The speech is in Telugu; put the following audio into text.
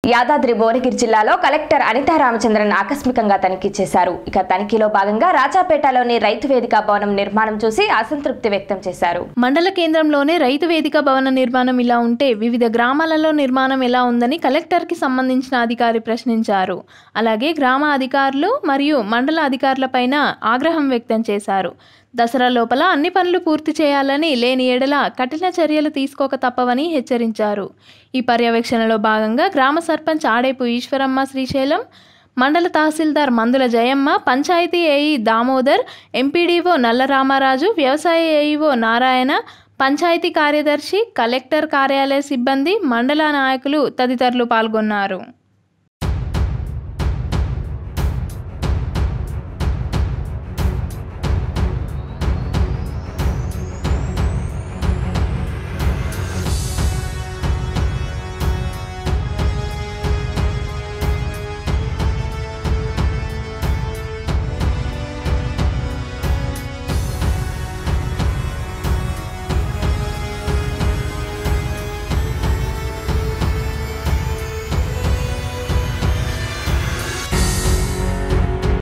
యాదాద్రి భువనగిరి జిల్లాలో కలెక్టర్ అనితా రామచంద్రన్ ఆకస్మికంగా తనిఖీ చేశారు ఇక తనిఖీలో భాగంగా రాజాపేటలోని రైతు వేదిక భవనం నిర్మాణం చూసి అసంతృప్తి వ్యక్తం చేశారు మండల కేంద్రంలోనే రైతు వేదిక భవన నిర్మాణం ఇలా ఉంటే వివిధ గ్రామాలలో నిర్మాణం ఎలా ఉందని కలెక్టర్కి సంబంధించిన అధికారి ప్రశ్నించారు అలాగే గ్రామ అధికారులు మరియు మండల అధికారులపైన ఆగ్రహం వ్యక్తం చేశారు దసరా లోపల అన్ని పనులు పూర్తి చేయాలని లేని ఎడల కఠిన చర్యలు తీసుకోక తప్పవని హెచ్చరించారు ఈ పర్యవేక్షణలో భాగంగా గ్రామ సర్పంచ్ ఆడేపు ఈశ్వరమ్మ శ్రీశైలం మండల తహసీల్దార్ మందుల జయమ్మ పంచాయతీ ఏఈ దామోదర్ ఎంపీడీఓ నల్ల రామారాజు వ్యవసాయ ఏఈఓ నారాయణ పంచాయతీ కార్యదర్శి కలెక్టర్ కార్యాలయ సిబ్బంది మండల నాయకులు తదితరులు పాల్గొన్నారు